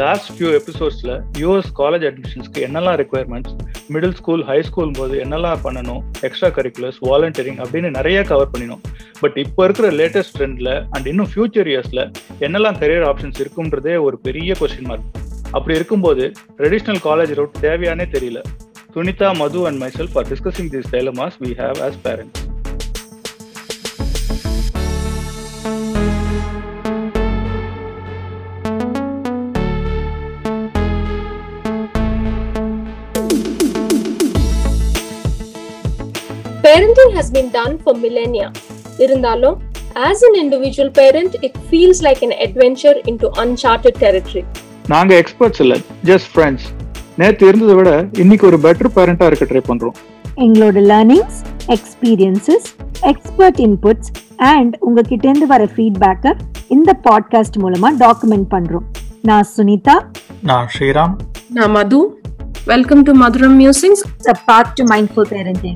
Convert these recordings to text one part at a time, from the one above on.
Last few எபிசோட்ஸ்ல US college அட்மிஷன்ஸ்க்கு என்னெல்லாம் requirements middle school high school போது என்னெல்லாம் பண்ணணும் எக்ஸ்ட்ரா கரிக்குலர்ஸ் வாலண்டியரிங் அப்படின்னு நிறைய கவர் பண்ணினோம் பட் இப்போ இருக்கிற லேட்டஸ்ட் ட்ரெண்ட்ல அண்ட் இன்னும் ஃபியூச்சர் இயர்ஸ்ல என்னெல்லாம் கரியர் ஆப்ஷன்ஸ் இருக்குன்றதே ஒரு பெரிய கொஸ்டின் மார்க் அப்படி இருக்கும்போது ட்ரெடிஷ்னல் காலேஜ் ரூட் தேவையானே தெரியல Sunitha Madhu and myself for discussing this dilemmas we have as parents Parenting has been done for millennia. இருந்தாலும் as an individual parent, it feels like an adventure into uncharted territory. நாங்க experts இல்ல just friends நேத்து இருந்ததை விட இன்னைக்கு ஒரு better பேரண்டா இருக்க try பண்றோம் எங்களோட learnings experiences expert inputs and உங்ககிட்ட இருந்து வர ஃபீட்பேக்கை இந்த பாட்காஸ்ட் மூலமா டாக்குமெண்ட் பண்றோம் நான் சுனிதா நான் ஸ்ரீராம் நான் Madhu welcome to Madhuram musings a path to mindful parenting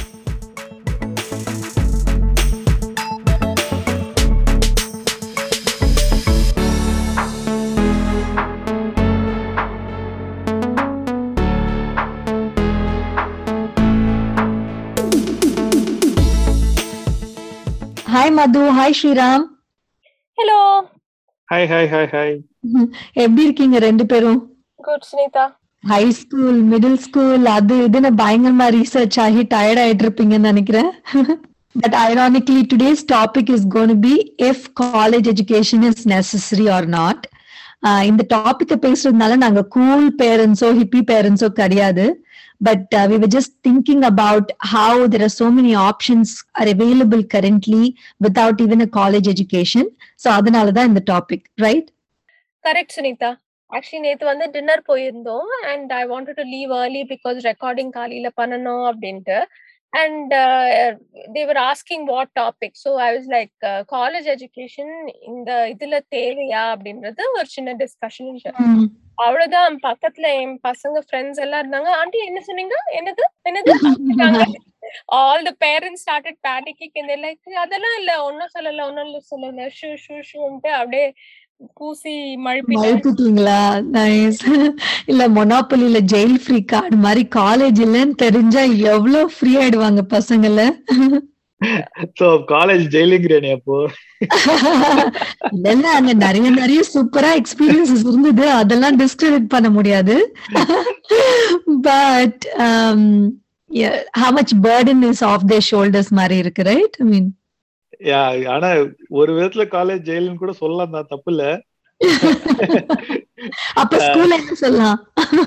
hi Madhu hi Sriram hello hi hi hi hi எப்படி இருக்கீங்க ரெண்டு பேரும் good Sunitha high school middle school அது இதுன்னு பயங்கரமா ரீசர்ச் ஆகி டயர்ட் ஆயிட்டு இருப்பீங்கன்னு நினைக்கிறேன் but ironically today's topic is gonna be if college education is necessary or not இந்த டாபிக்கை பேசுறதுனால நாங்க கூல் பேரண்ட்ஸோ ஹிப்பி பேரண்ட்ஸோ கிடையாது but we were just thinking about how there are so many options are available currently without even a college education so அதனால தான் இந்த topic right correct Sunitha actually நேத்து வந்து டின்னர் போயிருந்தோம் and I wanted to leave early because recording காலையில பண்ணணும் அப்படின்ட்டு and they were asking what topic so I was like college education இந்த இதுல தேவையா அப்படின்றது ஒரு சின்ன டிஸ்கஷன் அவ்வளவுதான் பக்கத்துல என் பசங்க ஃப்ரெண்ட்ஸ் எல்லாம் இருந்தாங்க ஆண்டி என்ன சொன்னீங்க என்னது என்னது all the parents started panicking இந்த லைக் அதெல்லாம் இல்ல ஒன்னும் சொல்லல ஒன்னும் இல்ல சொல்லல ஷூ ஷூ ஷூன்ட்டு அப்படியே பூசி மழுப்பி மழுப்பிட்டீங்களா நைஸ் இல்ல மொனாப்பலில ஜெயில் ஃப்ரீ கார்டு மாதிரி காலேஜ் இல்லன்னு தெரிஞ்சா எவ்வளவு ஃப்ரீ ஆயிடுவாங்க பசங்கள சோ காலேஜ் ஜெயிலிங்கிறேனே அப்போ இல்ல அங்க நிறைய நிறைய சூப்பரா எக்ஸ்பீரியன்சஸ் இருந்தது அதெல்லாம் டிஸ்கிரெடிட் பண்ண முடியாது but how much burden is off their shoulders மாதிரி இருக்கு ரைட் ஐ மீன் யா ஆனா ஒரு விதத்துல காலேஜ் ஜெயிலுன்னு கூட சொல்லலாம் தான் தப்பு இல்ல அப்ப ஸ்கூல்ல என்ன சொல்லலாம்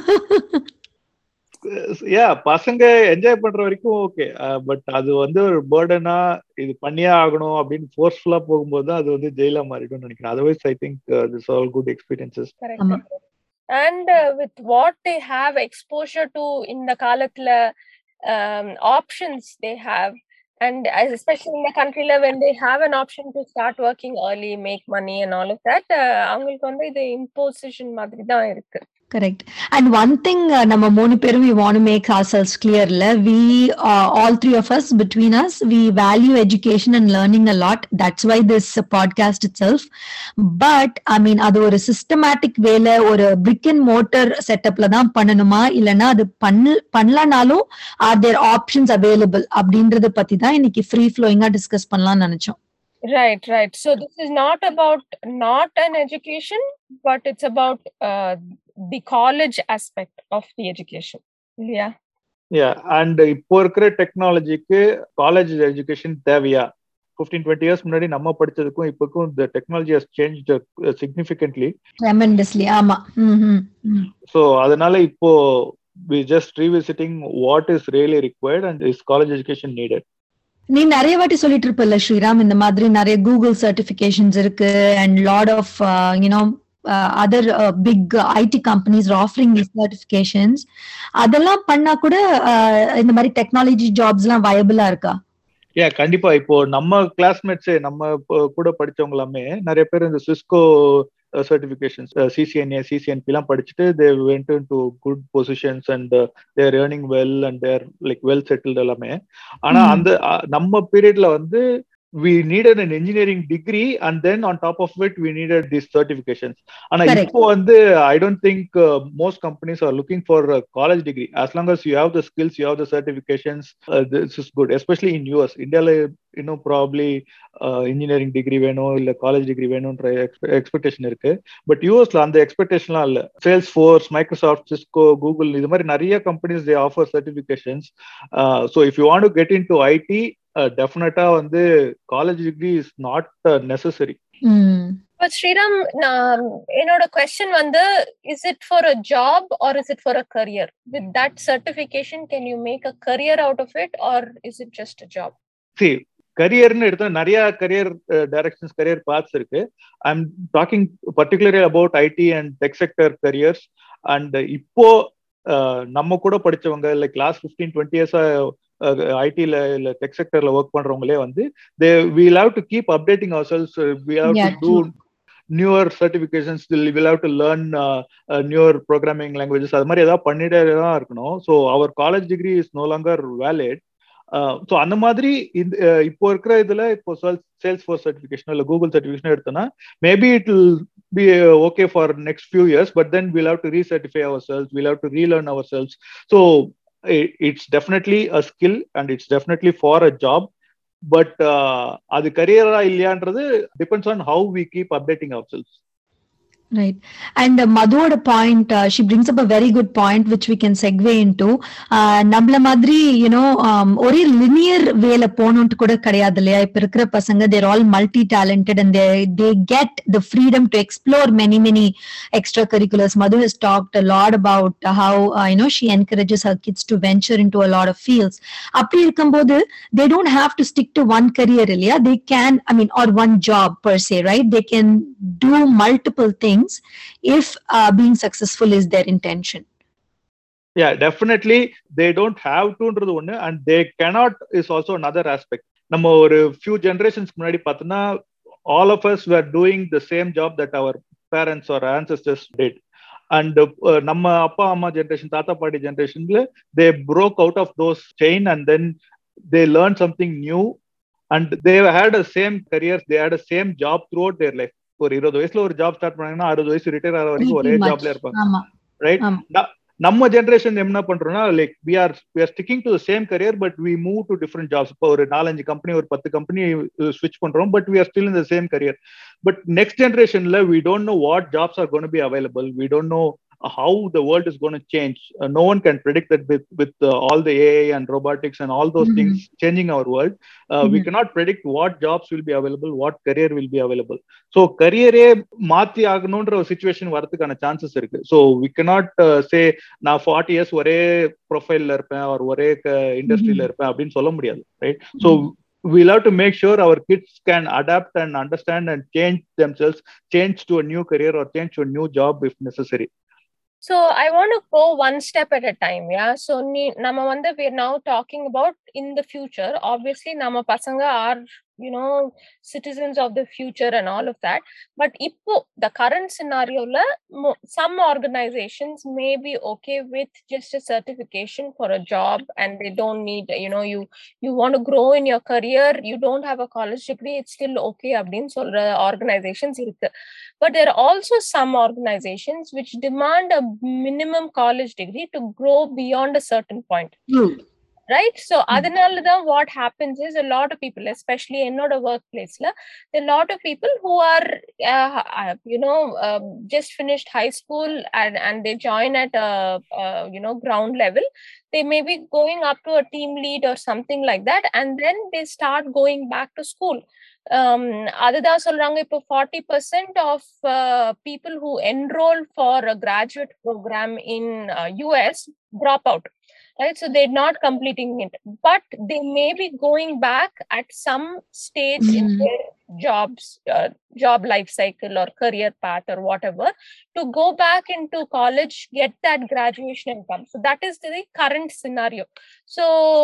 யா பசங்க என்ஜாய் பண்ற வரைக்கும் ஓகே பட் அது வந்து ஒரு பேர்டனா இது பண்ணியே ஆகணும் அப்படின்னு ஃபோர்ஸ்ஃபுல்லா போகும்போது அது வந்து ஜெயிலா மாறிடும் நினைக்கிறேன் otherwise I think this all good experiences ஆமா. And with what they have exposure to இந்த காலத்துல options they have and as especially in the country level when they have an option to start working early make money and all of that uh, அவங்களுக்கு வந்து இது imposition மாதிரி தான் இருக்கு correct and one thing uh, நம்ம மூணு பேரும் we want to make ourselves clear ல we uh, all three of us between us we value education and learning a lot that's why this uh, podcast itself but i mean அது ஒரு systematic வேல ஒரு brick and mortar setupல தான் பண்ணணுமா இல்லனா அது பண்ண பண்ணலனாலும் are there options available அப்படின்றத பத்தி தான் இன்னைக்கு free flowing டிஸ்கஸ் பண்ணலாம்னு நினைச்சோம் right right so this is not about not an education but it's about uh, the college aspect of the education yeah yeah and இப்போ இருக்கிற டெக்னாலஜிக்கு காலேஜ் எஜுகேஷன் தேவையா ஃபிஃப்டீன் டுவெண்ட்டி இயர்ஸ் முன்னாடி நம்ம படிச்சதுக்கும் இப்போக்கும் இந்த technology has changed significantly tremendously ஆமா ம்ஹும். ம். ஸோ அதனால இப்போ we just revisiting what is really required and is college education needed நீ நிறைய வாட்டி சொல்லிட்டு இருப்பல ஸ்ரீராம் இந்த மாதிரி நிறைய கூகுள் சர்டிபிகேஷன்ஸ் இருக்கு and lot of you know other big IT companies offering the certifications அதெல்லாம் பண்ணா கூட uh, இந்த மாதிரி டெக்னாலஜி ஜாப்ஸ் எல்லாம் வயபிளா இருக்கா ஏ கண்டிப்பா இப்போ நம்ம கிளாஸ்மேட்ஸே நம்ம இப்போ கூட படிச்சவங்க எல்லாமே நிறைய பேர் இந்த சிஸ்கோ சர்டிபிகேஷன்ஸ் சிசிஎன்ஏ சிசிஎன்பி எல்லாம் படிச்சுட்டு they went to good positions and they're earning well and they're like well settled எல்லாமே ஆனா ம். அந்த அஹ், நம்ம பீரியட்ல வந்து we needed an engineering degree and then on top of it we needed these certifications and Correct. இப்போ வந்து i don't think uh, most companies are looking for a college degree as long as you have the skills you have the certifications uh, this is good especially in us india you know probably uh, engineering degree வேணும் இல்ல college degree வேணும்ன்ற expectation இருக்கு பட் யூஎஸ்ல அந்த எக்ஸ்பெக்டேஷன்லாம் இல்ல Salesforce Microsoft Cisco Google இது மாதிரி நிறைய companies they offer certifications so if you want to get in to IT டெஃபினட்டா வந்து college degree is not necessary Mm. But Sriram, um, என்னோட question வந்து is it for a job or is it for a career? With that certification, can you make a career out of it or is it just a job? See கரியர்னு எடுத்தா நிறைய career directions career paths இருக்கு I am talking particularly about IT and tech sector careers and இப்போ uh, நம்ம கூட படிச்சவங்க இல்லை class fifteen twenty இயர்ஸா ஐடில இல்ல டெக் செக்டர்ல ஒர்க் பண்றவங்களே வந்து they we love to keep updating ourselves we have Yeah, to do newer certifications will have to learn newer programming languages அது மாதிரி ஏதாவது பண்ணிட்டே தான் இருக்கணும் so our college degree is no longer valid so அந்த மாதிரி இந்த uh இப்போ இருக்கிற இதுல இப்போ சேல்ஸ் ஃபோர் சர்டிஃபிகேஷன் இல்லை கூகுள் சர்டிஃபிகேஷன் எடுத்தோம்னா maybe it will be okay for next few years but then will have to ரீசர்டிஃபை ourselves will have to relearn ourselves so it's definitely a skill and it's definitely for a job but அது கரியரா இல்லையான்றது depends on how we keep updating ourselves Right. And uh, Madhu's point, uh, she brings up a very good point, which we can segue into. Uh, நம்மள மாதிரி you know um, ஒரே linear வேல போகணும்ட்டு கூட கிடையாது இல்லையா இப்ப இருக்கிற பசங்க they're all multi talented and they get the freedom to explore many many extracurriculars Madhu has talked a lot about how you know she encourages her kids to venture in to a lot of fields அப்படி இருக்கும்போது they don't have to stick to one career இல்லையா they can I mean or one job per se right they can do multiple things if uh, being successful is their intention. yeah definitely they don't have toன்றது ஒண்ணு and they cannot is also another aspect நம்ம ஒரு few generations முன்னாடி பார்த்தோம்னா all of us were doing the same job that our parents or ancestors did and uh, நம்ம அப்பா அம்மா generation தாத்தா பாட்டி ஜென்ரேஷன்ல தே broke out of those chain and then they learned something new and they had a same careers they had a same job throughout their life ஒரு இருபது வயசுல ஒரு ஜாப் ஸ்டார்ட் பண்ணாங்கன்னா அறுபது வயசு ரிட்டையர் ஆகிற வரைக்கும் ஒரே Pretty much. ஜாப்ல இருப்பாங்க ஆமா ரைட் ஆமா. நம்ம ஜென்ரேஷன் என்ன பண்றோம்னா like we are we are sticking to same career but we move to different jobs இப்போ ஒரு நாலஞ்சு கம்பெனி ஒரு பத்து கம்பெனி ஸ்விட்ச் பண்றோம் but we are still in the same career but next ஜென்ரேஷன்ல we don't know what jobs are gonna be available we don't know how the world is going to change. Uh, no one can predict that with, with uh, all the AI and robotics and all those Mhm. things changing our world. Uh, We Mhm. cannot predict what jobs will be available, what career will be available. So கரியரே மாத்தி ஆகணும்ன்ற ஒரு situation வரதுக்கான chances இருக்கு so we cannot சே நான் forty years ஒரே ப்ரொஃபைல்ல இருப்பேன் ஒரு ஒரே இண்டஸ்ட்ரியில Mhm. இருப்பேன் அப்படின்னு சொல்ல முடியாது right so we'll have to make sure our kids can adapt and understand and change themselves change to a new career or change to a new job if necessary So I want to go one step at a time. Yeah. So ni- nama vanda we're now talking about in the future. Obviously, nama pasanga are you know citizens of the future and all of that. But ipo the current scenario la mo- some organizations may be okay with just a certification for a job and they don't need you know you you want to grow in your career you don't have a college degree it's still okay அப்படின்னு சொல்ற organizations இருக்கு but there are also some organizations which demand a minimum college degree to grow beyond a certain point True. right so அதனால தான் what happens is a lot of people especially என்னோட workplace la there are a lot of people who are uh, uh, you know um, just finished high school and and they join at a, uh, you know ground level they may be going up to a team lead or something like that and then they start going back to school um அதுதான் சொல்றாங்க இப்போ forty percent of people who enroll for a graduate program in US drop out right so they're not completing it but they may be going back at some stage in Mhm. their jobs uh, job life cycle or career path or whatever to go back into college get that graduation income so that is the current scenario so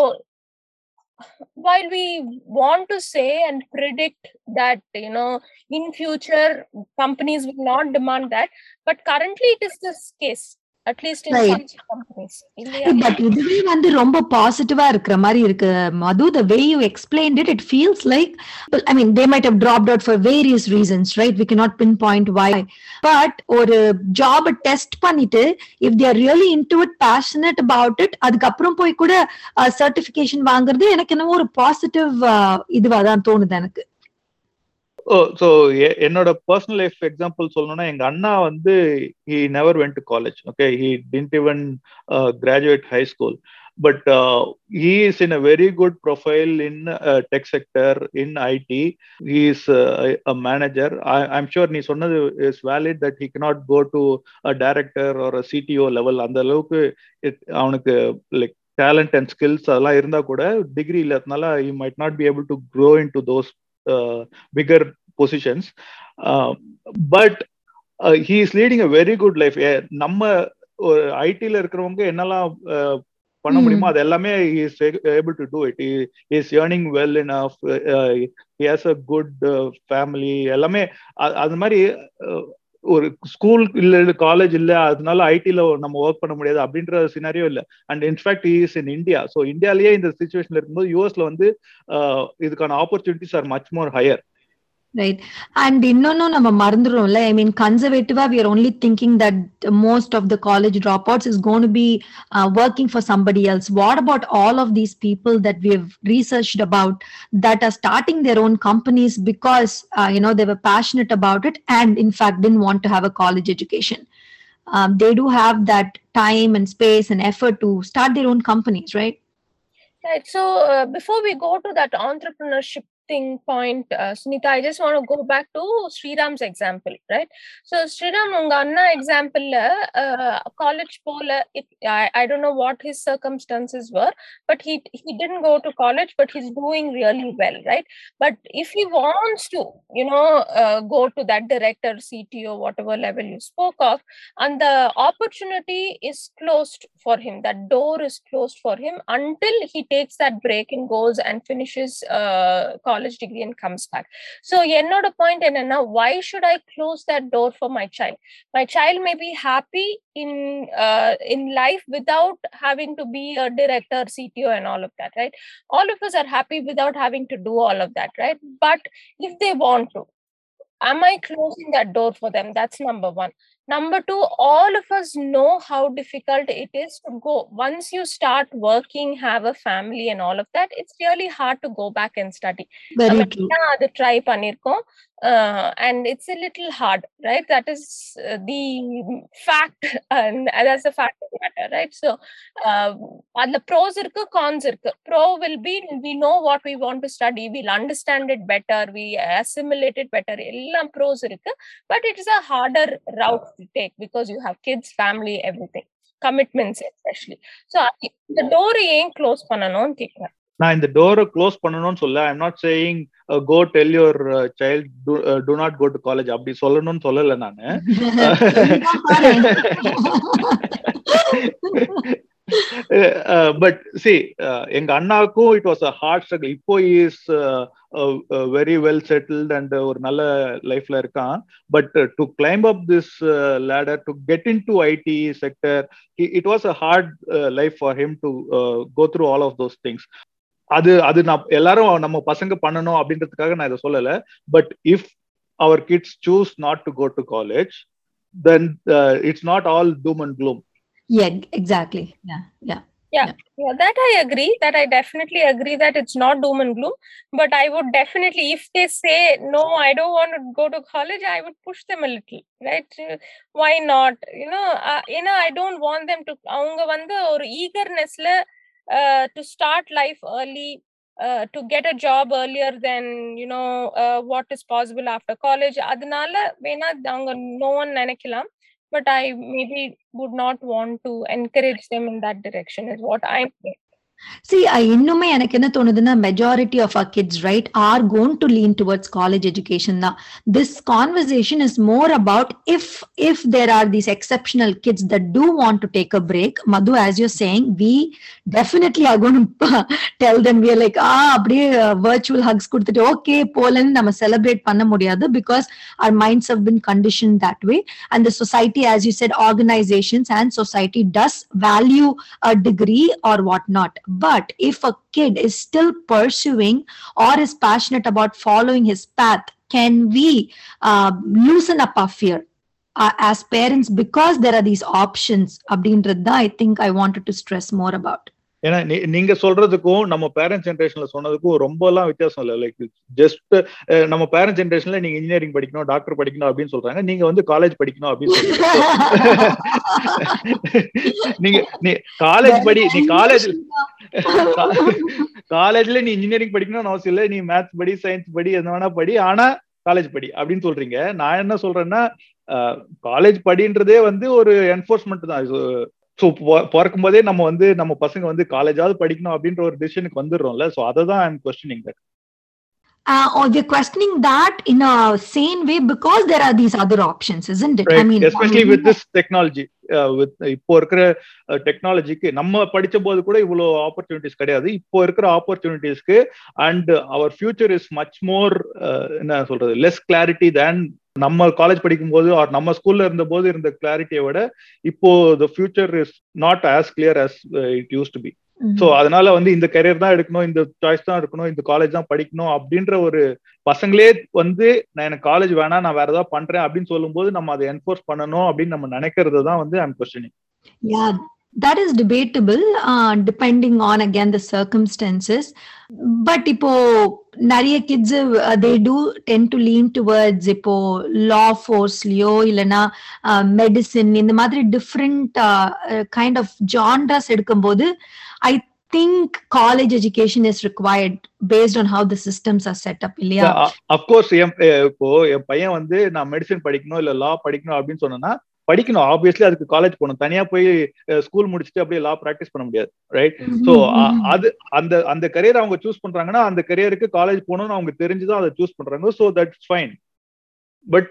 while we want to say and predict that you know in future companies will not demand that but currently it is this case at least in Right. Some companies இல்லையா but இதுவே வந்து ரொம்ப பாசிட்டிவா இருக்கிற மாதிரி இருக்கு Madhu the way you explained it it feels like I mean they might have dropped out for various reasons right we cannot pinpoint why but ஒரு job test பண்ணிட்டு if they're really into it passionate about it அதுக்கப்புறம் போய் கூட certification வாங்குறது எனக்கு என்னவோ ஒரு positive இதுவா தான் தோணுது எனக்கு ஓ ஸோ என்னோட பர்சனல் லைஃப் எக்ஸாம்பிள் சொல்லணும்னா எங்க அண்ணா வந்து he never went to college okay he didn't இவன் graduate high school but he is in a very good profile in tech sector in IT he is a manager I'm sure நீ சொன்னது is valid that he cannot go to a director ஒரு CTO level அந்த அளவுக்கு it- அவனுக்கு like talent and skills அதெல்லாம் இருந்தா கூட degree இல்லாதனால he might not be able to grow in to those bigger positions but he is leading a very good life நம்ம ஒரு ஐடில இருக்கிறவங்க என்னெல்லாம் uh, பண்ண Hmm. முடியுமோ அது எல்லாமே is able to do it is earning well in has a good family எல்லாமே அ- அது மாதிரி uh, ஒரு ஸ்கூல் இல்ல காலேஜ் இல்ல அதனால ஐடில நம்ம ஒர்க் பண்ண முடியாது அப்படின்ற சினாரியோ இல்ல and in fact is in India so இந்தியாலேயே இந்த சுச்சுவேஷன்ல இருக்கும்போது யூஎஸ்ல வந்து uh, இதுக்கான opportunities are much more higher right and இன்னொன்னும் நம்ம மறந்துடுறோம்ல ஐ மீன் கன்சர்வேட்டிவா we are only thinking that most of the college dropouts is gonna be working for somebody else what about all of these people that we have researched about that are starting their own companies because uh, you know they were passionate about it and in fact didn't want to have a college education um, they do have that time and space and effort to start their own companies right Right. So uh, before we go to that entrepreneurship thing point, uh, Sunita, I just want to go back to Sriram's example, right? So Sriram, உங்க அண்ணா எக்ஸாம்பிள்ல காலேஜ் போல if I, I don't know what his circumstances were, but he he didn't go to college, but he's doing really well, right? But if he wants to, you know, uh, go to that director, CTO, whatever level you spoke of, and the opportunity is closed for him that door is closed for him until he takes that break and goes and finishes uh, college degree and comes back so என்னோட point என்னன்னா why should i close that door for my child my child may be happy in uh, in life without having to be a director cto and all of that right all of us are happy without having to do all of that right but if they want to am i closing that door for them that's number one number two all of us know how difficult it is to go once you start working have a family and all of that it's really hard to go back and study very நம்ம true தான் அது try பண்ணிருக்கோம் and it's a little hard right that is uh, the fact and that's the fact of the matter right so uh, அதுல pros இருக்கு cons இருக்கு pro will be we know what we want to study we'll understand it better we assimilate it better எல்லாம் pros இருக்கு but it is a harder route to take because you have kids family everything commitments especially so இந்த door ஏன் close பண்ணணும்னு கேக்குறேன் நான் இந்த டோரை close பண்ணணும்னு சொல்ல I'm not saying go tell your child to not go to college அப்படி சொல்லணும்னு சொல்லல நானு பட் சி எங்க அண்ணாவுக்கும் it was a hard struggle இப்போ is very well settled and ஒரு நல்ல லைஃப்ல இருக்கான் but to climb up this ladder to get in to IT sector it was a hard life for him to go through all of those things அது அது நான் எல்லாரும் நம்ம பசங்க பண்ணணும் அப்படின்றதுக்காக நான் இதை சொல்லல but if our kids choose not to go to college then it's not all doom and gloom yeah exactly yeah yeah yeah yeah that i agree that i definitely agree that it's not doom and gloom but i would definitely if they say no i don't want to go to college i would push them a little right why not you know uh, you know i don't want them to அவங்க வந்து ஒரு ஈகர்னஸ்ல uh, to start life early uh, to get a job earlier than you know uh, what is possible after college அதனால வேணா அவங்க நோன்னு நினைக்கலாம் but I maybe would not want to encourage them in that direction, is what I'm saying. See, I இன்னுமே எனக்கு என்ன தோணுதுன்னா majority of our kids, right, are going to lean towards college education now. This conversation is more about if if there are these exceptional kids that do want to take a break. Madhu, as you're saying, we definitely are going to tell them we are like, ah, அப்படியே virtual hugs கொடுத்துட்டு okay போலன்னு நம்ம celebrate பண்ண முடியாது because our minds have been conditioned that way. And the society, as you said, organizations and society does value a degree or whatnot. But if a kid is still pursuing or is passionate about following his path, can we uh, loosen up our fear uh, as parents because there are these options? அப்படின்றது தான் I think I wanted to stress more about. ஏன்னா நீ- நீங்க சொல்றதுக்கும் நம்ம parents ஜென்ரேஷன்ல சொன்னதுக்கும் ரொம்ப எல்லாம் வித்தியாசம் இல்ல லைக் ஜஸ்ட் நம்ம பேரண்ட்ஸ் ஜென்ரேஷன்ல நீங்க இன்ஜினியரிங் படிக்கணும் டாக்டர் படிக்கணும் அப்படின்னு சொல்றாங்க நீங்க வந்து காலேஜ் படிக்கணும் அப்படின்னு சொல்றீங்க நீங்க நீ காலேஜ் படி நீ காலேஜ் காலேஜ்ல நீ இன்ஜினியரிங் படிக்கணும்னு அவசியம் இல்லை நீ மேத்ஸ் படி சயின்ஸ் படி என்ன வேணா படி ஆனா காலேஜ் படி அப்படின்னு சொல்றீங்க நான் என்ன சொல்றேன்னா காலேஜ் படின்றதே வந்து ஒரு என்ஃபோர்ஸ்மெண்ட் தான் ஸோ பிறக்கும் போதே நம்ம வந்து நம்ம பசங்க வந்து காலேஜாவது படிக்கணும் அப்படின்ற ஒரு டிசிஷனுக்கு வந்துடுறோம்ல ஸோ அதை தான் I'm questioning that Uh, or we're questioning that in a sane way because there are these other options, isn't it? I mean, especially with this technology with இப்போ இருக்கிற டெக்னாலஜிக்கு நம்ம படிச்ச போது கூட இவ்வளவு ஆப்பர்ச்சுனிட்டிஸ் கிடையாது இப்போ இருக்கிற ஆப்பர்ச்சுனிட்டிஸ்க்கு and our future is much more என்ன சொல்றது லெஸ் கிளாரிட்டி தேன் நம்ம காலேஜ் படிக்கும் போது ஆர் நம்ம ஸ்கூல்ல இருந்த போது இருந்த கிளாரிட்டியை விட இப்போ the future is not as clear as it used to be Mhm. So அதனால வந்து இந்த கரியர் தான் எடுக்கணும் இந்த சாய்ஸ் தான் இருக்கணும் இந்த காலேஜ் தான் படிக்கணும் அப்படின்ற ஒரு பசங்களே வந்து நான் எனக்கு காலேஜ் வேணாம் நான் வேற ஏதாவது பண்றேன் அப்படின்னு சொல்லும்போது நம்ம அதை என்ஃபோர்ஸ் பண்ணணும் அப்படின்னு நம்ம நினைக்கிறது தான் வந்து I'm questioning Yeah, that is debatable, uh, depending on again the circumstances. But இப்போ நிறைய kids they do tend to lean towards இப்போ law ஃபோர்ஸ்லயோ இல்லைன்னா மெடிசின் இந்த மாதிரி டிஃப்ரெண்ட் கைண்ட் ஆஃப் ஜான்ராஸ் எடுக்கும்போது I think college education is required based on how the systems are set up இல்லையா of course என் இப்போ என் பையன் வந்து நான் மெடிசன் படிக்கணும் இல்ல லா படிக்கணும் அப்படின்னு சொன்னா படிக்கணும் ஆப்வியஸ்லி அதுக்கு காலேஜ் போகணும் தனியா போய் ஸ்கூல் முடிச்சுட்டு அப்படியே லா ப்ராக்டிஸ் பண்ண முடியாது ரைட் சோ அது அந்த அந்த கரியர் அவங்க சூஸ் பண்றாங்கன்னா அந்த கரியருக்கு காலேஜ் போகணும்னு அவங்க தெரிஞ்சுதான் அதை சூஸ் பண்றாங்க சோ தட்ஸ் ஃபைன் பட்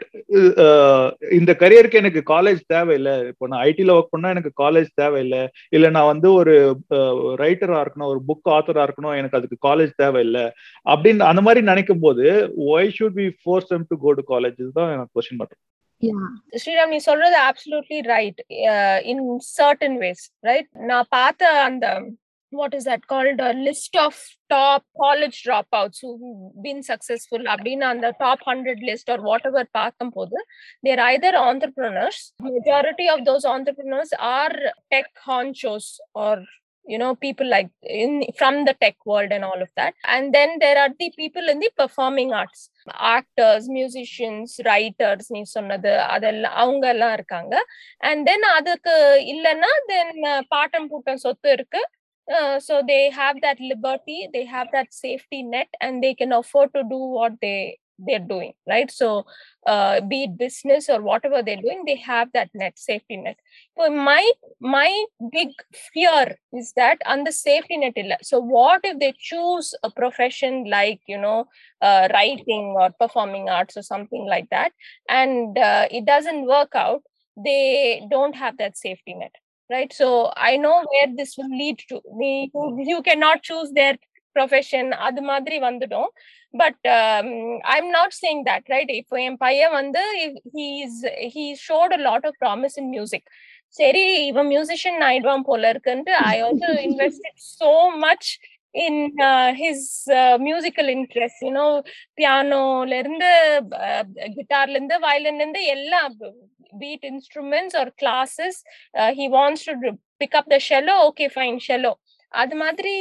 இந்த கரியருக்கு எனக்கு காலேஜ் தேவையில்லை இப்போ நான் ஐடில ஒர்க் பண்ணா எனக்கு காலேஜ் தேவையில்லை இல்ல நான் வந்து ஒரு ரைட்டரா இருக்கணும் ஒரு புக் ஆத்தரா இருக்கணும் எனக்கு அதுக்கு காலேஜ் தேவையில்லை அப்படின்னு அந்த மாதிரி நினைக்கும் போது why should be force them to go to college தான் எனக்கு கொஸ்டின் பண்றேன் ஸ்ரீராம் நீ சொல்றது absolutely right in certain ways right நான் பார்த்த அந்த what is that called a list of top college dropouts who've been successful அப்படின்னு அந்த top 100 list or whatever பார்க்கும்போது they're either entrepreneurs majority of those entrepreneurs are tech honchos or you know people like in from the tech world and all of that and then there are the people in the performing arts actors musicians writers நீ சொன்னது அதெல்லாம் அவங்க எல்லாம் இருக்காங்க and then அதுக்கு இல்லைன்னா தென் bottom பூட்டம் சொத்து இருக்கு Uh, so they have that liberty they have that safety net and they can afford to do what they they're doing right so uh, be it business or whatever they're doing they have that net safety net so my my big fear is that on the safety net illa. so what if they choose a profession like you know uh, writing or performing arts or something like that and uh, it doesn't work out they don't have that safety net right so i know where this will lead to you, you cannot choose their profession அது மாதிரி வந்துடும் but I'm not saying that right இப்போ என் பையன் வந்து he's he showed a lot of promise in music சரி இவன் musician ஆயிடுவான் போல இருக்குன்ட்டு I also invested so much in uh, his uh, musical interest you know பியானோல இருந்து கிட்டார்ல இருந்து வயலின்ல இருந்து எல்லா beat instruments or classes uh, he wants to pick up the cello okay fine cello அது மாதிரி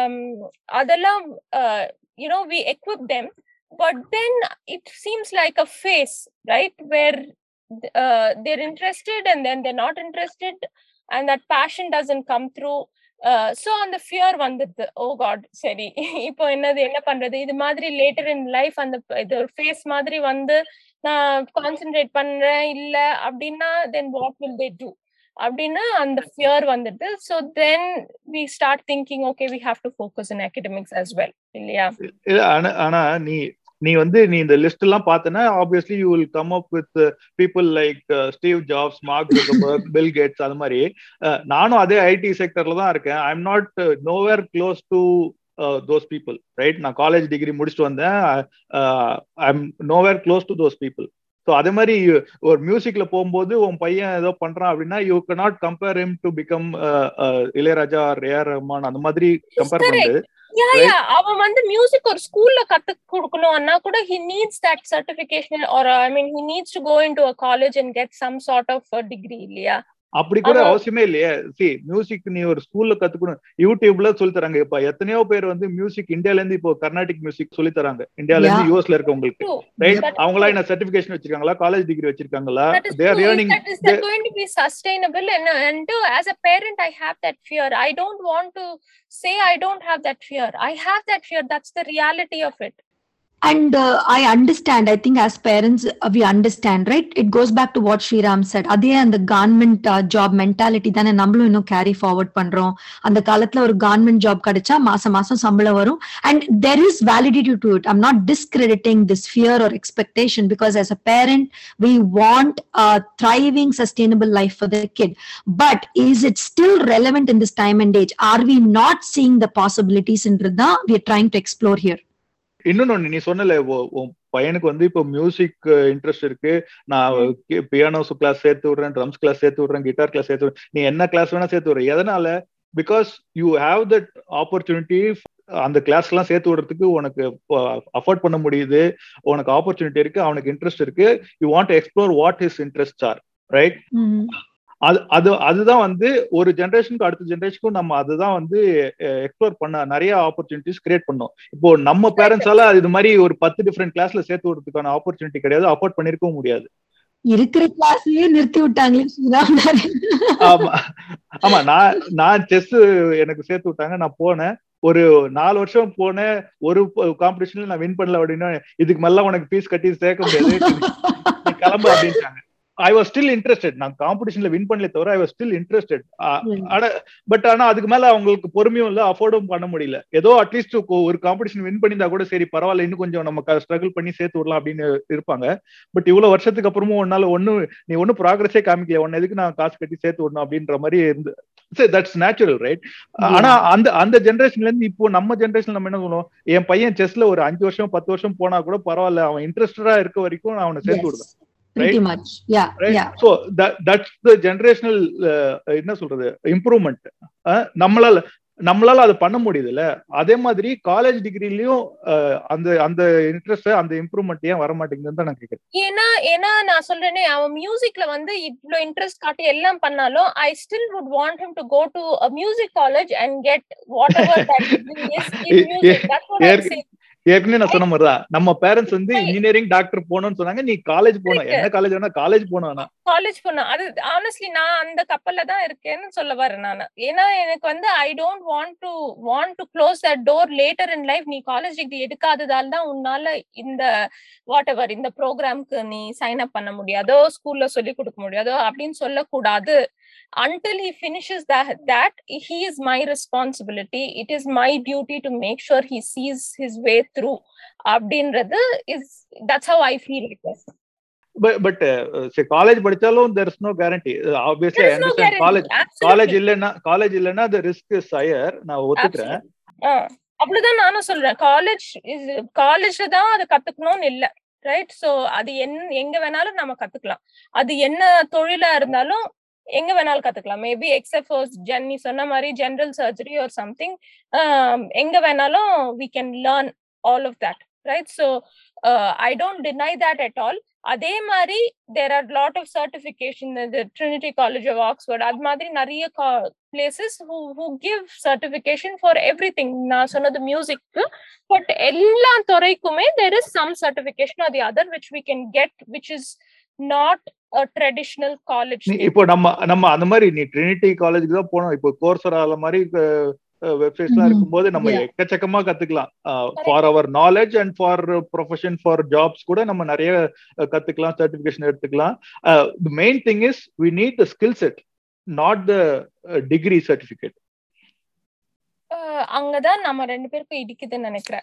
அதெல்லாம் you know we equip them but then it seems like a phase right where uh, they're interested and then they're not interested and that passion doesn't come through so அந்த fear வந்துடுது oh God சரி இப்போ என்னது என்ன பண்றது இது மாதிரி later in life அந்த இது ஒரு ஃபேஸ் மாதிரி வந்து நான் கான்சென்ட்ரேட் பண்றேன் இல்ல அப்படின்னா then what will they do அப்படின்னு அந்த ஃபியர் வந்துட்டு so then we start thinking okay we have to focus in academics as well இல்லையா இல்ல ஆனா ஆனா நீ நீ வந்து நீ இந்த லிஸ்ட் எல்லாம் பார்த்தனா obviously you will come up with people like Steve Jobs Mark Zuckerberg Bill Gates அது மாதிரி அஹ், நானும் அதே ஐடி செக்டர்ல தான் இருக்கேன் I am not nowhere close to those people right நான் காலேஜ் டிகிரி முடிச்சுட்டு வந்தேன் I am nowhere close to those people so அதே மாதிரி ஒரு மியூசிக்ல போகும்போது உன் பையன் ஏதோ பண்றான் அப்படின்னா you cannot compare him to become Ilaiyaraaja A R Rahman அந்த மாதிரி கம்பேர் correct. பண்ணிட்டு யா Right. யா அவன் வந்து மியூசிக் ஒரு ஸ்கூல்ல கத்து கொடுக்கணும்னா கூட he needs that certification or I mean he needs to go in to a college and get some sort of degree இல்லையா அப்படி கூட ஆமா. அவசியமே இல்லையே சி மியூசிக் நீ ஒரு ஸ்கூல்ல கத்துக்கணும் யூடியூப்ல சொல்லி தராங்க இப்ப எத்தனையோ பேர் வந்து மியூசிக் இந்தியால இருந்து இப்போ கர்நாடிக் மியூசிக் சொல்லி தராங்க இந்தியால இருந்து Yeah. யூஎஸ்ல இருக்கவங்களுக்கு True. ரைட் But- அவங்களா என்ன சர்டிபிகேஷன் வச்சிருக்காங்களா காலேஜ் டிகிரி வச்சிருக்காங்களா That is they are true. Is earning that, is that going to be sustainable? And, and uh, as a parent, I have that fear. I don't want to say I don't have that fear. I have that fear. That's the reality of it. And uh, I understand. I think as parents, uh, we understand, right? It goes back to what Sriram said. அதே அந்த government job mentality தானே நம்மளும் இன்னும் carry forward பண்றோம் அந்த காலத்துல ஒரு government job கிடைச்சா மாசம் மாசம் சம்பளம் வரும் and there is validity to it I'm not discrediting this fear or expectation because as a parent we want a thriving sustainable life for the kid but is it still relevant in this time and age are we not seeing the possibilities என்றுதான் we are trying to explore here இன்னொன்னு நீ சொன்னல உ- உன் பையனுக்கு வந்து இப்போ music interest இருக்கு நான் பியானோ கிளாஸ் சேர்த்து விடுறேன் ட்ரம்ஸ் கிளாஸ் சேர்த்து விடுறேன் கிட்டார் கிளாஸ் சேர்த்து விடுறேன் நீ என்ன கிளாஸ் வேணா சேர்த்து விடுற எதனால because you have that opportunity அந்த கிளாஸ் எல்லாம் சேர்த்து விடுறதுக்கு உனக்கு அஃபோர்ட் பண்ண முடியுது உனக்கு ஆப்பர்ச்சுனிட்டி இருக்கு அவனுக்கு இன்ட்ரெஸ்ட் இருக்கு you want explore what his interest are right அது அது அதுதான் வந்து ஒரு ஜென்ரேஷனுக்கு அடுத்த ஜென்ரேஷனுக்கும் நம்ம அதுதான் வந்து எக்ஸ்ப்ளோர் பண்ண நிறைய ஆப்பர்ச்சுனிட்டிஸ் கிரியேட் பண்ணோம் இப்போ நம்ம பேரண்ட்ஸால இது மாதிரி ஒரு பத்து டிஃப்ரெண்ட் கிளாஸ்ல சேர்த்து விடுறதுக்கான ஆப்பர்ச்சுனிட்டி கிடையாது அஃபோர்ட் பண்ணிருக்கவும் முடியாது இருக்கிற கிளாஸ்லயே நிறுத்தி விட்டாங்களே ஸ்ரீராம் ஆமா ஆமா நான் நான் செஸ் எனக்கு சேர்த்து விட்டாங்க நான் போனேன் ஒரு நாலு வருஷம் போனேன் ஒரு காம்படிஷன்ல நான் வின் பண்ணல அப்படின்னா இதுக்கு மேல உனக்கு ஃபீஸ் கட்டி சேர்க்க முடியாது நீ கிளம்பு அப்படின்ட்டாங்க ஐ வாஸ் ஸ்டில் இன்ட்ரெஸ்டட் நான் காம்படிஷன்ல வின் பண்ணல தவிர ஐ வாஸ் ஸ்டில் இன்ட்ரெஸ்டட் ஆனா பட் ஆனா அதுக்கு மேல அவங்களுக்கு பொறுமையும் இல்ல அஃபோர்டும் பண்ண முடியல ஏதோ அட்லீஸ்ட் ஒரு காம்படிஷன் வின் பண்ணியிருந்தா கூட சரி பரவாயில்ல இன்னும் கொஞ்சம் நம்ம ஸ்ட்ரகிள் பண்ணி சேர்த்து விடலாம் அப்படின்னு இருப்பாங்க பட் இவ்வளவு வருஷத்துக்கு அப்புறமும் ஒன்னால ஒண்ணு நீ ஒன்னும் ப்ராக்ரஸே காமிக்கல ஒன்னு எதுக்கு நான் காசு கட்டி சேர்த்து விடணும் அப்படின்ற மாதிரி இருந்து தட்ஸ் நேச்சுரல் ரைட் ஆனா அந்த அந்த ஜென்ரேஷன்ல இருந்து இப்போ நம்ம ஜென்ரேஷன் நம்ம என்ன சொல்லுவோம் என் பையன் செஸ்ல ஒரு அஞ்சு வருஷம் பத்து வருஷம் போனா கூட பரவாயில்ல அவன் இன்ட்ரெஸ்டடா இருக்க வரைக்கும் நான் அவனை சேர்த்து விடுவேன் pretty much yeah right yeah so that that's the generational uh, என்ன சொல்றது இம்ப்ரூவ்மெண்ட் நம்மளால நம்மளால அது பண்ண முடியுதுல்ல அதே மாதிரி காலேஜ் டிகிரிலயும் அந்த அந்த இன்ட்ரெஸ்ட் அந்த இம்ப்ரூவ்மெண்ட் ஏன் வர மாட்டேங்குதுன்னு தான் நான் கேக்குறேன் ஏன்னா ஏன்னா நான் சொல்றேனே அவன் மியூசிக்ல வந்து இவ்ளோ இன்ட்ரெஸ்ட் காட்டி எல்லாம் பண்ணாலும் I still would want him to go to a music college and get whatever that is in music that's what I say ஏற்கனவே நான் சொன்ன மாதிரிதான் நம்ம பேரண்ட்ஸ் வந்து இன்ஜினியரிங் டாக்டர் போகணும்னு சொன்னாங்க நீ காலேஜ் போன என்ன காலேஜ் வேணா காலேஜ் போனா காலேஜ் போனா அது ஆனஸ்ட்லி நான் அந்த கப்பல்ல தான் இருக்கேன்னு சொல்ல வரேன் நான் ஏன்னா எனக்கு வந்து I don't want to want to close that door later in life நீ காலேஜ் டிகிரி எடுக்காததால தான் உன்னால இந்த வாட் எவர் இந்த ப்ரோக்ராம்க்கு நீ சைன் அப் பண்ண முடியாதோ ஸ்கூல்ல சொல்லி கொடுக்க முடியாதோ அப்படின்னு சொல்லக்கூடாது until he finishes that that he is my responsibility it is my duty to make sure he sees his way through அப்படின்றது is that's how I feel it but college படிச்சாலும் there is no guarantee obviously I understand college college இல்லனா college இல்லனா the risk is higher நான் ஒத்துக்கிறேன் அவ்வளவுதான் நானும் சொல்றேன் college காலேஜ்ல தான் அதை கத்துக்கணும்னு இல்ல ரைட் சோ அது என் எங்க வேணாலும் நம்ம கத்துக்கலாம் அது என்ன தொழிலா இருந்தாலும் எங்க வேணாலும் கத்துக்கலாம் மேபி எக்ஸப்ட் ஜென் நீ சொன்ன மாதிரி ஜென்ரல் சர்ஜரி ஆர் சம்திங் எங்க வேணாலும் we can learn all of that right so I don't deny that at all அதே மாதிரி there are lot of certification Trinity College of Oxford அது மாதிரி நிறைய places who give certification for everything நான் சொன்னது மியூசிக்கு பட் எல்லா துறைக்குமே தேர் இஸ் சம் சர்டிஃபிகேஷன் அது other which we can get which is not traditional college இப்போ நம்ம நம்ம அந்த மாதிரி நீ ட்ரினிட்டி காலேஜுக்கு தான் போனோம் இப்போ கோர்சரால மாதிரி வெப்சைட்ஸ் எல்லாம் இருக்கும்போது நம்ம எக்கச்சக்கமா கத்துக்கலாம் for our knowledge and for profession for jobs கூட நம்ம நிறைய கத்துக்கலாம் சர்டிபிகேஷன் எடுத்துக்கலாம் main thing is we need the skill set not the degree certificate அங்கதான் நம்ம ரெண்டு பேருக்கும் இடிக்குதுன்னு நினைக்கிறேன்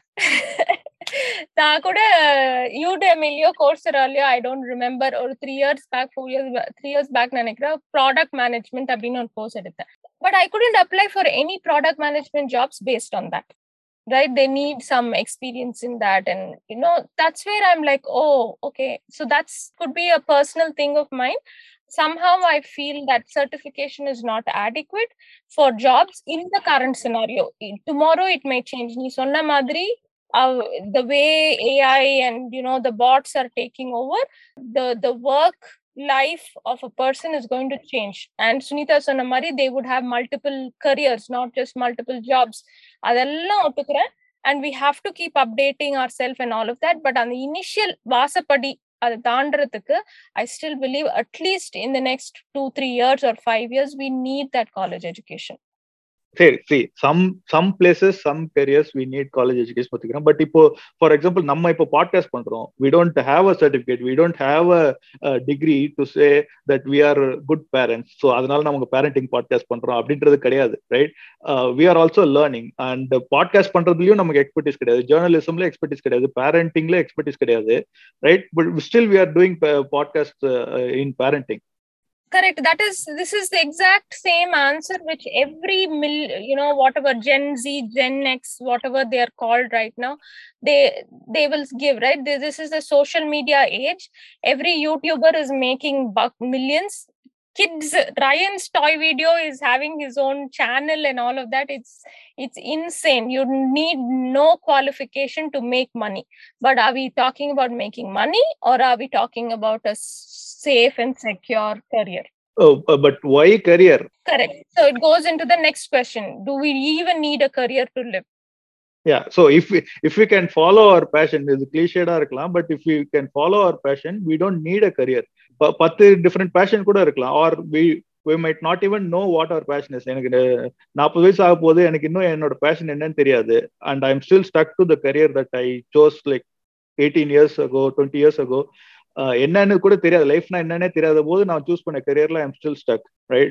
நான் கூட யூடெமிலியோ கோர்சராலியோ ஐ டோன்ட் ரிமெம்பர் ஒரு three years back four years three years back நினைக்கிறேன் ப்ராடக்ட் மேனேஜ்மெண்ட் அப்படின்னு ஒரு கோர்ஸ் எடுத்தேன் but I couldn't apply for any product management jobs based on that right they need some experience in that and you know that's where i'm like oh okay so that's could be a personal thing of mine somehow i feel that certification is not adequate for jobs in the current scenario tomorrow it may change நீ சொன்ன மாதிரி uh, the way ai and you know the bots are taking over the the work life of a person is going to change and sunita sonamari they would have multiple careers not just multiple jobs அதெல்லாம் ஒத்துக்கிறேன் and we have to keep updating ourselves and all of that but அந்த initial வாசப்படி அதை தாண்டறதுக்கு I still believe at least in the next two three years or five years we need that college education சரி see some some places some careers we need college education பார்த்துக்கிறோம் but இப்போ for example நம்ம இப்போ podcast பண்றோம் we don't have a certificate we don't have a degree to say that we are good parents so அதனால நம்ம parenting podcast பண்றோம் அப்படின்றது கிடையாது right we are also learning and podcast பண்றதுலயும் நமக்கு எக்ஸ்பர்டிஸ் கிடையாது ஜேர்னலிசம்ல எக்ஸ்பர்டிஸ் கிடையாது பேரண்டிங்ல எக்ஸ்பர்டிஸ் கிடையாது right but still we are doing podcast in parenting correct that is this is the exact same answer which every mil you know whatever gen z gen x whatever they are called right now they they will give right this is the social media age every youtuber is making buck millions kids ryan's toy video is having his own channel and all of that it's it's insane you need no qualification to make money but are we talking about making money or are we talking about a safe and secure career oh, but why career correct so it goes into the next question do we even need a career to live yeah so if we if we can follow our passion is cliched இருக்கலாம் but if we can follow our passion we don't need a career பத்து different passion கூட இருக்கலாம் or we we might not even know what our passion is எனக்கு நாற்பது வயசு ஆக போது எனக்கு இன்னும் என்னோட பேஷன் என்னன்னு தெரியாது and I am still stuck to the career that I chose like eighteen years ago twenty years ago என்னன்னு கூட தெரியாது லைஃப்னா என்னன்னே தெரியாத போது நான் சூஸ் பண்ண கரியர்ல I am still stuck right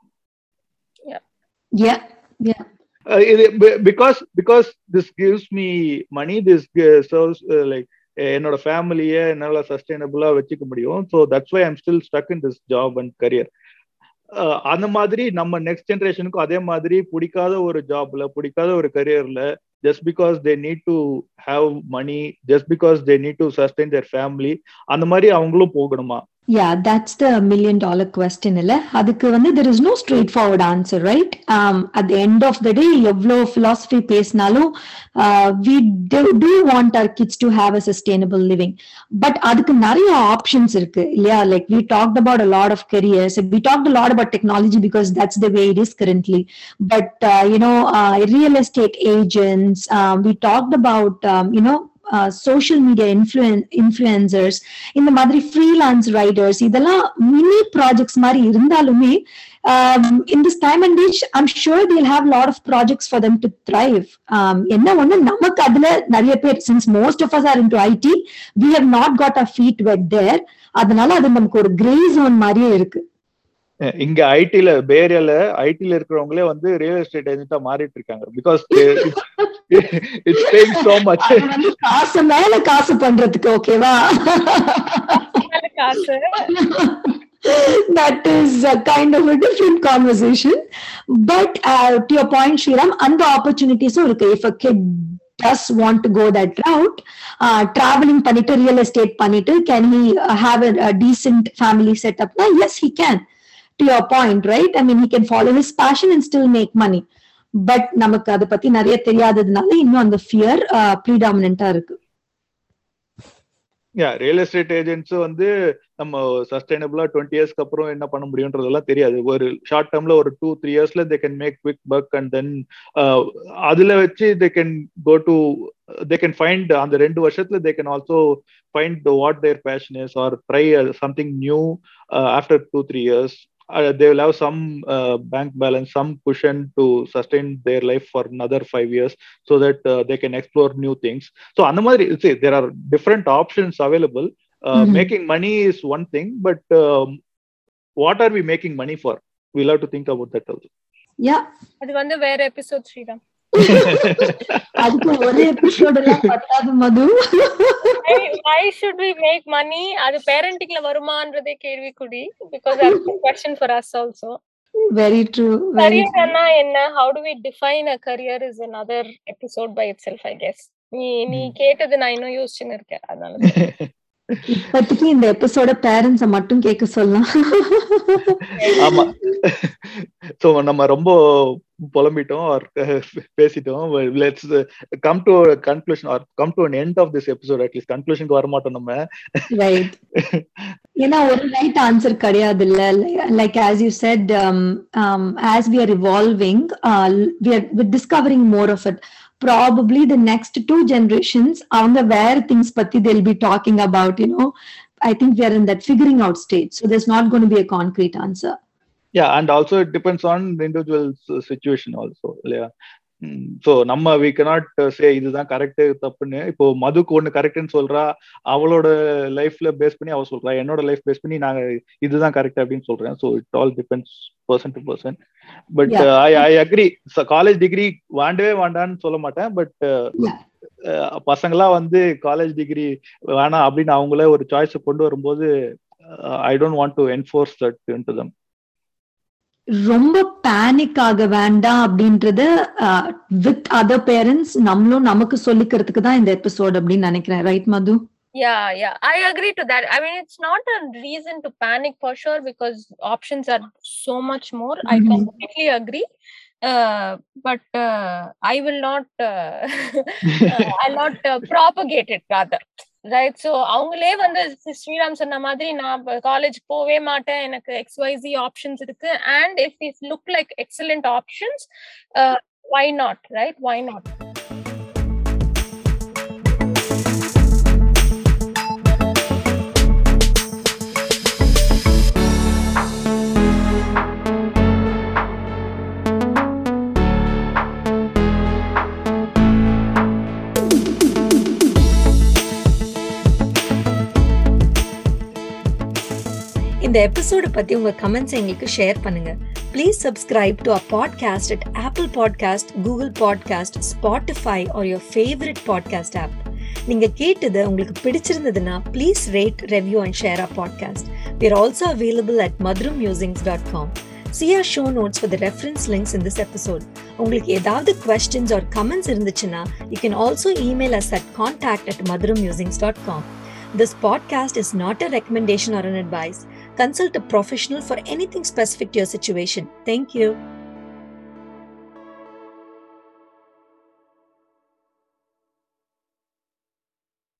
இது because because this gives me money this serves like என்னோட ஃபேமிலியை என்னால சஸ்டைனபிளா வச்சுக்க முடியும் so that's why I'm still stuck in this job and career அந்த மாதிரி நம்ம நெக்ஸ்ட் ஜென்ரேஷனுக்கும் அதே மாதிரி பிடிக்காத ஒரு ஜாப்ல பிடிக்காத ஒரு கரியர்ல just because they need to have money just because they need to sustain their family அந்த மாதிரி அவங்களும் போகணுமா Yeah, that's the million dollar question. There is no straightforward answer, right? Um, at the end of the day, எவ்வளோ philosophy பேசினாலும் uh, we do, do want our kids to have a sustainable living. But அதுக்கு நிறைய options இருக்கு இல்லையா like we talked about a lot of careers. We talked a lot about technology because that's the way it is currently. But, uh, you know, uh, real estate agents, um, we talked about, um, you know, social media influence influencers இந்த மாதிரி freelance writers இதெல்லாம் mini projects மாதிரி இருந்தாலுமே in this time and age I'm sure they'll have lot of projects for them to thrive என்ன ஒண்ணு நமக்கு அதுல நிறைய பேர் since most of us are in to IT we have not got a feet wet there அதனால அது நமக்கு ஒரு கிரே ஜோன் மாதிரியே இருக்கு இங்க ஐடில பேரியால ஐடில இருக்கிறவங்களே வந்து ரியல் எஸ்டேட் ஏஜென்ட்டா மாறிட்டு இருக்காங்க because it's paying so much காசு மேல காசு பண்றதுக்கு ஓகேவா காசு that is a kind of a different conversation but uh, to your point Shriram and the opportunities இருக்கு if a kid does want to go that route uh, traveling பண்ணிட்டு real estate பண்ணிட்டு can he uh, have a, a decent family setup now yes he can to your point right i mean he can follow his passion and still make money but நமக்கு அதை பத்தி நிறைய தெரியாததுனால இன்னும் அந்த fear ப்ரீடாமினா இருக்கு யா real estate agents வந்து நம்ம சஸ்டைனபிளா டுவெண்ட்டி இயர்ஸ்க்கு அப்புறம் என்ன பண்ண முடியும்ன்றதெல்லாம் தெரியாது ஒரு ஷார்ட் டேர்ம்ல ஒரு டூ த்ரீ இயர்ஸ்ல they can make quick buck and then அதுல வச்சு they can go to they can find அந்த ரெண்டு வருஷத்துல they can also find what their passion is or try something new after two three years uh, they will have some uh, bank balance, some cushion to sustain their life for another five years, so that uh, they can explore new things. So, Anamari, see, there are different options available. Uh, mm-hmm. Making money is one thing, but um, what are we making money for? Will have to think about that also yeah அது வந்து வேற episode Sriram அதுக்கு ஒரே episode எல்லாம் பத்தாது மது why should we make money அது பேரண்டிங்ல வருமான்றதே கேள்விக்குறி because that's a question for us also very true very career அண்ணா என்ன how do we define a career is another episode by itself i guess நீ நீ Hmm. கேட்டது நான் இன்னும் யோசிச்சுன்னு இருக்கேன் அதனால இப்போதைக்கு இந்த எபிசோட பேரண்ட்ஸ மட்டும் கேட்க சொல்லலாம் ஆமா சோ நம்ம ரொம்ப புலம்பிட்டோம் or பேசிட்டோம் let's come to conclusion or come to end of this episode at least கன்க்ளூஷனுக்கு வர மாட்டோம் நம்ம ரைட் ஏன்னா ஒரு ரைட் ஆன்சர் கிடையாது இல்ல like as you said as we are evolving we are discovering more of it probably the next two generations அவங்க வேற திங்ஸ் பத்தி they'll be talking about you know i think we are in that figuring out stage so there's not going to be a concrete answer yeah and also it depends on individual situation also இல்லையா so நம்ம we cannot say இதுதான் correct தப்புன்னு இப்போ மதுக்கு ஒண்ணு கரெக்ட்னு சொல்றா அவளோட லைஃப்ல base பண்ணி அவ சொல்றா என்னோட லைஃப் பேஸ் பண்ணி நாங்க இதுதான் கரெக்ட் அப்படின்னு சொல்றேன் so it all depends person to person but Yeah. I I agree college degree வாண்டவே வேண்டான்னு சொல்ல மாட்டேன் பட் Yeah. பசங்களாம் வந்து காலேஜ் டிகிரி வேணாம் அப்படின்னு அவங்களே ஒரு சாய்ஸ் கொண்டு வரும்போது I don't want to enforce that to them ரொம்ப பேனிக் ஆக வேண்டாம் அப்படின்றத வித் அதர் பேரண்ட்ஸ் நம்மளும் நமக்கு சொல்லிக்கிறதுக்கு தான் இந்த எபிசோட் அப்படின்னு நினைக்கிறேன் right Madhu yeah yeah i agree to that i mean it's not a reason to panic for sure because options are so much more i Mhm. completely agree uh, but uh, i will not uh, uh, i'll not uh, propagate it rather right so அவங்களே வந்து ஸ்ரீராம் சொன்ன மாதிரி நான் college போவே மாட்டேன் எனக்கு X Y Z options இருக்கு and if is look like excellent options why not right why not இந்த எபிசோட பத்தி உங்க கமெண்ட்ஸ் எங்களுக்கு ஷேர் பண்ணுங்க please subscribe to a podcast at Apple podcast Google podcast Spotify or your favourite podcast app நீங்க கேட்டது உங்களுக்கு பிடிச்சிருந்ததுன்னா please rate review and share a podcast we are also available at Madhuram musings dot com See our show notes for the reference links in this episode. உங்களுக்கு ஏதாவது questions or comments இருந்துச்சுன்னா you can also email us at contact at madhurummusings.com. This podcast is not a recommendation or an advice. Consult a professional for anything specific to your situation. Thank you.